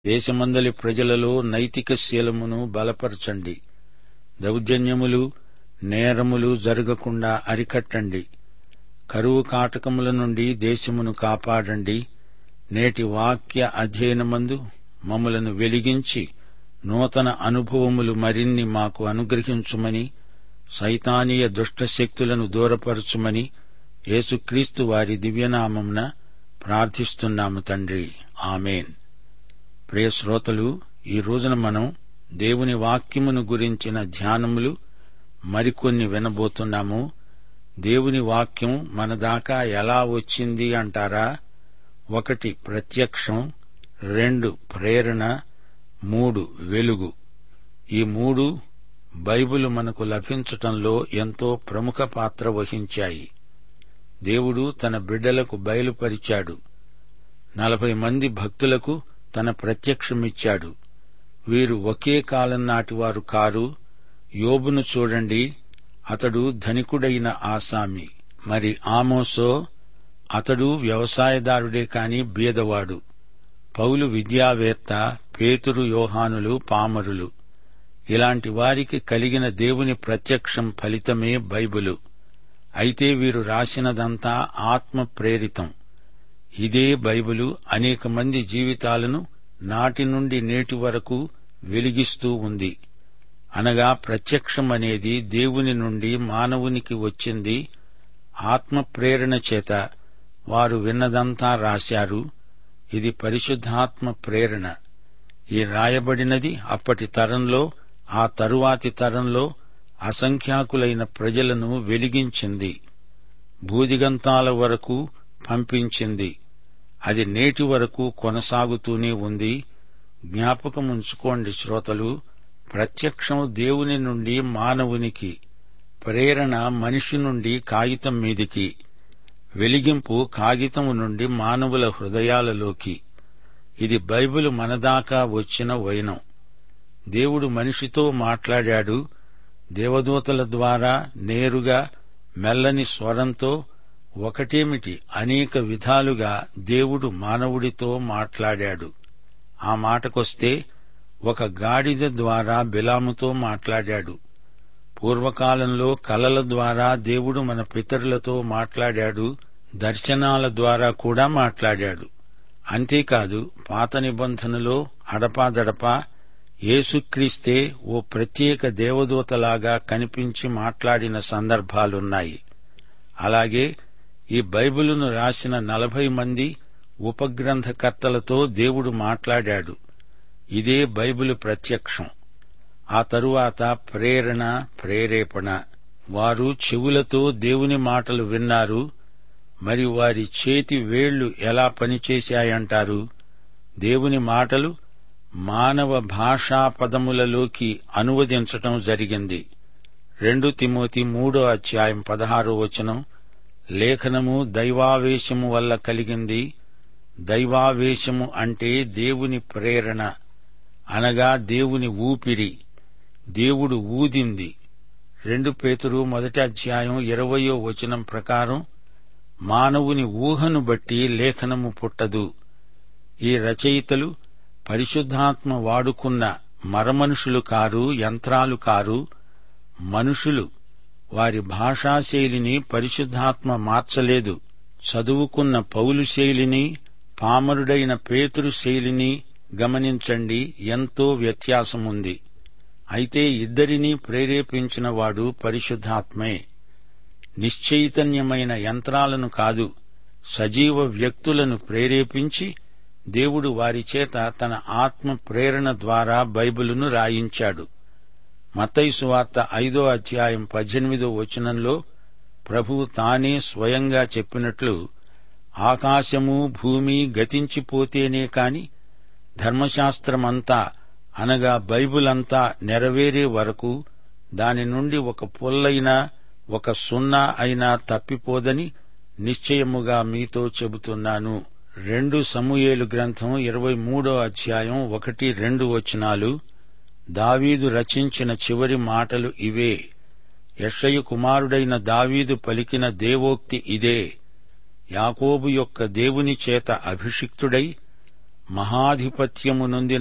దేశమందలి ప్రజలలో నైతిక శీలమును బలపరచండి దౌర్జన్యములు నేరములు జరగకుండా అరికట్టండి కరువు కాటకముల నుండి దేశమును కాపాడండి నేటి వాక్య అధ్యయనమందు మమ్మలను వెలిగించి నూతన అనుభవములు మరిన్ని మాకు అనుగ్రహించుమని సైతానీయ దుష్టశక్తులను దూరపరచుమని యేసుక్రీస్తు వారి దివ్యనామమున ప్రార్థిస్తున్నాము తండ్రి ఆమెన్ ప్రియ శ్రోతలు ఈ రోజున మనం దేవుని వాక్యమును గురించిన ధ్యానములు మరికొన్ని వినబోతున్నాము దేవుని వాక్యం మన దాకా ఎలా వచ్చింది అంటారా ఒకటి ప్రత్యక్షం రెండు ప్రేరణ మూడు వెలుగు ఈ మూడు బైబిల్ మనకు లభించటంలో ఎంతో ప్రముఖ పాత్ర వహించాయి దేవుడు తన బిడ్డలకు బయలుపరిచాడు నలభై మంది భక్తులకు తన ప్రత్యక్షమిచ్చాడు వీరు ఒకే కాలం నాటివారు కారు యోబును చూడండి అతడు ధనికుడైన ఆసామి మరి ఆమోసో అతడు వ్యవసాయదారుడే కాని బీదవాడు పౌలు విద్యావేత్త పేతురు యోహానులు పామరులు ఇలాంటి వారికి కలిగిన దేవుని ప్రత్యక్షం ఫలితమే బైబిలు అయితే వీరు రాసినదంతా ఆత్మ ప్రేరితం ఇదే బైబిలు అనేక మంది జీవితాలను నాటి నుండి నేటి వరకు వెలిగిస్తూ ఉంది అనగా ప్రత్యక్షం అనేది దేవుని నుండి మానవునికి వచ్చింది ఆత్మ ప్రేరణ చేత వారు విన్నదంతా రాశారు ఇది పరిశుద్ధాత్మ ప్రేరణ ఈ రాయబడినది అప్పటి తరంలో ఆ తరువాతి తరంలో అసంఖ్యాకులైన ప్రజలను వెలిగించింది భూదిగంతాల వరకు పంపించింది అది నేటి వరకు కొనసాగుతూనే ఉంది జ్ఞాపకముంచుకోండి శ్రోతలు ప్రత్యక్షం దేవుని నుండి మానవునికి ప్రేరణ మనిషి నుండి కాగితం మీదికి వెలిగింపు కాగితము నుండి మానవుల హృదయాలలోకి ఇది బైబిల్ మనదాకా వచ్చిన వైనం దేవుడు మనిషితో మాట్లాడాడు దేవదూతల ద్వారా నేరుగా మెల్లని స్వరంతో ఒకటేమిటి అనేక విధాలుగా దేవుడు మానవుడితో మాట్లాడాడు ఆ మాటకొస్తే ఒక గాడిద ద్వారా బిలాముతో మాట్లాడాడు పూర్వకాలంలో కలల ద్వారా దేవుడు మన పితరులతో మాట్లాడాడు దర్శనాల ద్వారా కూడా మాట్లాడాడు అంతేకాదు పాత నిబంధనలో అడపాదడపా యేసుక్రీస్తే ఓ ప్రత్యేక దేవదూతలాగా కనిపించి మాట్లాడిన సందర్భాలున్నాయి అలాగే ఈ బైబిలును రాసిన నలభై మంది ఉపగ్రంథకర్తలతో దేవుడు మాట్లాడాడు ఇదే బైబిలు ప్రత్యక్షం ఆ తరువాత ప్రేరణ ప్రేరేపణ వారు చెవులతో దేవుని మాటలు విన్నారు మరి వారి చేతి వేళ్లు ఎలా పనిచేశాయంటారు దేవుని మాటలు మానవ భాషా పదములలోకి అనువదించటం జరిగింది రెండు తిమోతి మూడో అధ్యాయం పదహారో వచనం లేఖనము దైవావేశము వల్ల కలిగింది దైవావేశము అంటే దేవుని ప్రేరణ అనగా దేవుని ఊపిరి దేవుడు ఊదింది రెండు పేతురు మొదటి అధ్యాయం ఇరవయో వచనం ప్రకారం మానవుని ఊహను బట్టి లేఖనము పుట్టదు ఈ రచయితలు పరిశుద్ధాత్మ వాడుకున్న మరమనుషులు కారు యంత్రాలు కారు మనుషులు వారి భాషాశైలిని పరిశుద్ధాత్మ మార్చలేదు చదువుకున్న పౌలు శైలిని పామరుడైన పేతురు శైలిని గమనించండి ఎంతో వ్యత్యాసముంది అయితే ఇద్దరినీ ప్రేరేపించిన వాడు పరిశుద్ధాత్మే నిశ్చైతన్యమైన యంత్రాలను కాదు సజీవ వ్యక్తులను ప్రేరేపించి దేవుడు వారి చేత తన ఆత్మ ప్రేరణ ద్వారా బైబిలును రాయించాడు మతైసు వార్త ఐదో అధ్యాయం పద్దెనిమిదో వచనంలో ప్రభువు తానే స్వయంగా చెప్పినట్లు ఆకాశము భూమి గతించిపోతేనే కాని ధర్మశాస్త్రమంతా అనగా బైబిల్ అంతా నెరవేరే వరకు దాని నుండి ఒక పొల్లైనా ఒక సున్నా అయినా తప్పిపోదని నిశ్చయముగా మీతో చెబుతున్నాను రెండు సమూయేలు గ్రంథం ఇరవై మూడో అధ్యాయం ఒకటి రెండు వచనాలు దావీదు రచించిన చివరి మాటలు ఇవే యషయ్య కుమారుడైన దావీదు పలికిన దేవోక్తి ఇదే యాకోబు యొక్క దేవుని చేత అభిషిక్తుడై మహాధిపత్యము నొందిన